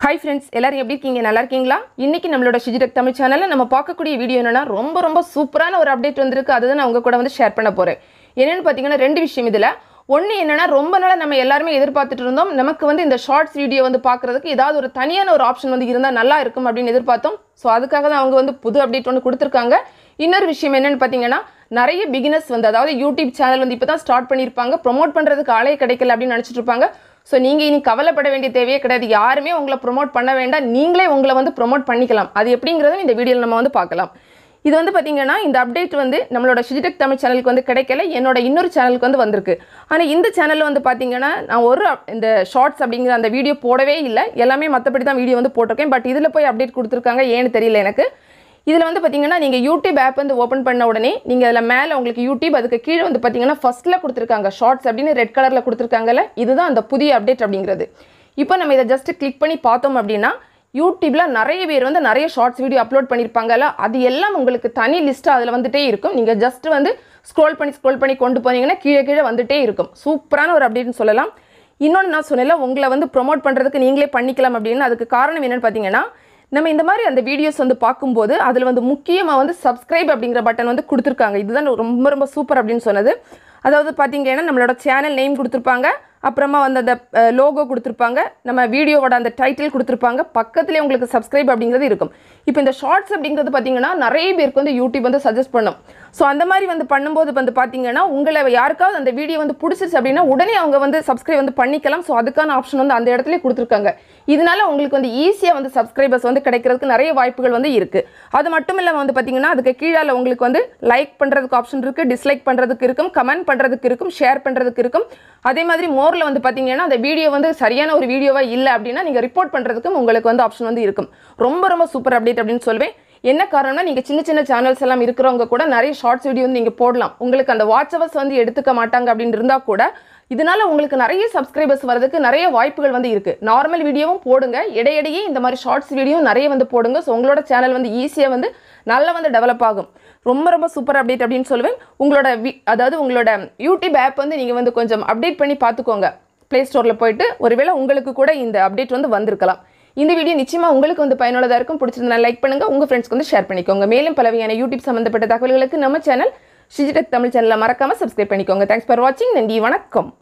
hi friends எல்லாரும் எப்படி இருக்கீங்க நல்லா இருக்கீங்களா இன்னைக்கு நம்மளோட ஷிஜிடெக் தமிழ் சேனலில் நம்ம பார்க்கக்கூடிய வீடியோ என்னன்னா ரொம்ப ரொம்ப சூப்பரான ஒரு அப்டேட் வந்திருக்கு அதை தான் நான் உங்க கூட வந்து ஷேர் பண்ண போகிறேன் என்னென்னு பார்த்தீங்கன்னா ரெண்டு விஷயம் இதில் ஒன்று என்னன்னா ரொம்ப நாளாக நம்ம எல்லாருமே எதிர்பார்த்துட்டு இருந்தோம் நமக்கு வந்து இந்த ஷார்ட்ஸ் வீடியோ வந்து பார்க்குறதுக்கு ஏதாவது ஒரு தனியான ஒரு ஆப்ஷன் வந்து இருந்தால் நல்லா இருக்கும் அப்படின்னு எதிர்பார்த்தோம் ஸோ அதுக்காக தான் அவங்க வந்து புது அப்டேட் ஒன்று கொடுத்துருக்காங்க இன்னொரு விஷயம் என்னன்னு பார்த்தீங்கன்னா நிறைய பிகினர்ஸ் வந்து அதாவது யூடியூப் சேனல் வந்து இப்போ தான் ஸ்டார்ட் பண்ணியிருப்பாங்க ப்ரோமோட் பண்ணுறதுக்கு ஆளே கிடைக்கல அப்படின்னு நினச்சிட்டு இருப்பாங்க ஸோ நீங்கள் இனி கவலைப்பட வேண்டிய தேவையே கிடையாது யாருமே உங்களை ப்ரோமோட் பண்ண வேண்டாம் நீங்களே உங்களை வந்து ப்ரோமோட் பண்ணிக்கலாம் அது எப்படிங்கிறத இந்த வீடியோவில் நம்ம வந்து பார்க்கலாம் இது வந்து பார்த்தீங்கன்னா இந்த அப்டேட் வந்து நம்மளோட ஷிஜிடெக் தமிழ் சேனலுக்கு வந்து கிடைக்கல என்னோட இன்னொரு சேனலுக்கு வந்து வந்திருக்கு ஆனால் இந்த சேனலில் வந்து பார்த்தீங்கன்னா நான் ஒரு up- இந்த ஷார்ட்ஸ் அப்படிங்கிற அந்த வீடியோ போடவே இல்லை எல்லாமே மற்றபடி தான் வீடியோ வந்து போட்டிருக்கேன் பட் இதில் போய் அப்டேட் கொடுத்துருக்காங்க ஏன்னு தெரியல எனக்கு இதில் வந்து பார்த்தீங்கன்னா நீங்கள் யூடியூப் ஆப் வந்து ஓப்பன் பண்ண உடனே நீங்கள் அதில் மேலே உங்களுக்கு யூடியூப் அதுக்கு கீழே வந்து பார்த்தீங்கன்னா ஃபஸ்ட்டில் கொடுத்துருக்காங்க ஷார்ட்ஸ் அப்படின்னு ரெட் கலரில் கொடுத்துருக்காங்கல்ல இதுதான் அந்த புதிய அப்டேட் அப்படிங்கிறது இப்போ நம்ம இதை ஜஸ்ட் கிளிக் பண்ணி பார்த்தோம் அப்படின்னா யூடியூப்ல நிறைய பேர் வந்து நிறைய ஷார்ட்ஸ் வீடியோ அப்லோட் பண்ணியிருப்பாங்கல்ல அது எல்லாம் உங்களுக்கு தனி லிஸ்ட்டாக அதில் வந்துட்டே இருக்கும் நீங்கள் ஜஸ்ட் வந்து ஸ்க்ரோல் பண்ணி ஸ்க்ரோல் பண்ணி கொண்டு போனீங்கன்னா கீழே கீழே வந்துட்டே இருக்கும் சூப்பரான ஒரு அப்டேட்னு சொல்லலாம் இன்னொன்று நான் சொன்னேன்ல உங்களை வந்து ப்ரோமோட் பண்ணுறதுக்கு நீங்களே பண்ணிக்கலாம் அப்படின்னு அதுக்கு காரணம் என்னன்னு பார்த்தீங்கன்னா நம்ம இந்த மாதிரி அந்த வீடியோஸ் வந்து பார்க்கும்போது அதில் வந்து முக்கியமாக வந்து சப்ஸ்கிரைப் அப்படிங்கிற பட்டன் வந்து கொடுத்துருக்காங்க இதுதான் ரொம்ப ரொம்ப சூப்பர் அப்படின்னு சொன்னது அதாவது பார்த்தீங்கன்னா நம்மளோட சேனல் நேம் கொடுத்துருப்பாங்க அப்புறமா வந்து அந்த லோகோ கொடுத்துருப்பாங்க நம்ம வீடியோவோட அந்த டைட்டில் கொடுத்துருப்பாங்க பக்கத்துலேயே உங்களுக்கு சப்ஸ்கிரைப் அப்படிங்கிறது இருக்கும் இப்போ இந்த ஷார்ட்ஸ் அப்படிங்கிறது பார்த்தீங்கன்னா நிறைய பேருக்கு வந்து யூடியூப் வந்து சஜஸ்ட் பண்ணும் ஸோ அந்த மாதிரி வந்து பண்ணும்போது வந்து பார்த்தீங்கன்னா உங்களை யாருக்காவது அந்த வீடியோ வந்து பிடிச்சிருச்சு அப்படின்னா உடனே அவங்க வந்து சப்ஸ்கிரைப் வந்து பண்ணிக்கலாம் ஸோ அதுக்கான ஆப்ஷன் வந்து அந்த இடத்துல கொடுத்துருக்காங்க இதனால உங்களுக்கு வந்து ஈஸியாக வந்து சப்ஸ்கிரைபர்ஸ் வந்து கிடைக்கிறதுக்கு நிறைய வாய்ப்புகள் வந்து இருக்குது அது மட்டும் இல்லாமல் வந்து பார்த்தீங்கன்னா அதுக்கு கீழால உங்களுக்கு வந்து லைக் பண்ணுறதுக்கு ஆப்ஷன் இருக்குது டிஸ்லைக் பண்ணுறதுக்கு இருக்கும் கமெண்ட் பண்ணுறதுக்கு இருக்கும் ஷேர் பண்ணுறதுக்கு இருக்கும் அதே மாதிரி மோரில் வந்து பார்த்தீங்கன்னா அந்த வீடியோ வந்து சரியான ஒரு வீடியோவாக இல்லை அப்படின்னா நீங்கள் ரிப்போர்ட் பண்ணுறதுக்கும் உங்களுக்கு வந்து ஆப்ஷன் வந்து இருக்கும் ரொம்ப ரொம்ப சூப்பர் அப்டேட் அப்படின்னு சொல்வேன் என்ன காரணம்னா நீங்கள் சின்ன சின்ன சேனல்ஸ் எல்லாம் இருக்கிறவங்க கூட நிறைய ஷார்ட்ஸ் வீடியோ வந்து நீங்கள் போடலாம் உங்களுக்கு அந்த வாட்ச் ஹவர்ஸ் வந்து எடுத்துக்க மாட்டாங்க அப்படின்னு இருந்தால் கூட இதனால உங்களுக்கு நிறைய சப்ஸ்கிரைபர்ஸ் வரதுக்கு நிறைய வாய்ப்புகள் வந்து இருக்குது நார்மல் வீடியோவும் போடுங்க இடையிடையே இந்த மாதிரி ஷார்ட்ஸ் வீடியோ நிறைய வந்து போடுங்க ஸோ உங்களோட சேனல் வந்து ஈஸியாக வந்து நல்லா வந்து டெவலப் ஆகும் ரொம்ப ரொம்ப சூப்பர் அப்டேட் அப்படின்னு சொல்லுவேன் உங்களோட வி அதாவது உங்களோட யூடியூப் ஆப் வந்து நீங்கள் வந்து கொஞ்சம் அப்டேட் பண்ணி பார்த்துக்கோங்க ப்ளே ஸ்டோரில் போயிட்டு ஒருவேளை உங்களுக்கு கூட இந்த அப்டேட் வந்து வந்திருக்கலாம் இந்த வீடியோ நிச்சயமாக உங்களுக்கு வந்து பயனுள்ளதாக இருக்கும் பிடிச்சிருந்தா லைக் பண்ணுங்கள் உங்கள் ஃப்ரெண்ட்ஸ்க்கு வந்து ஷேர் பண்ணிக்கோங்க மேலும் பல வகையான யூடியூப் சம்மந்தப்பட்ட தகவல்களுக்கு நம்ம சேனல் ஷிஜிடெக் தமிழ் சேனலை மறக்காமல் சப்ஸ்கிரைப் பண்ணிக்கோங்க தேங்க்ஸ் ஃபார் வாட்சிங் நன்றி வணக்கம்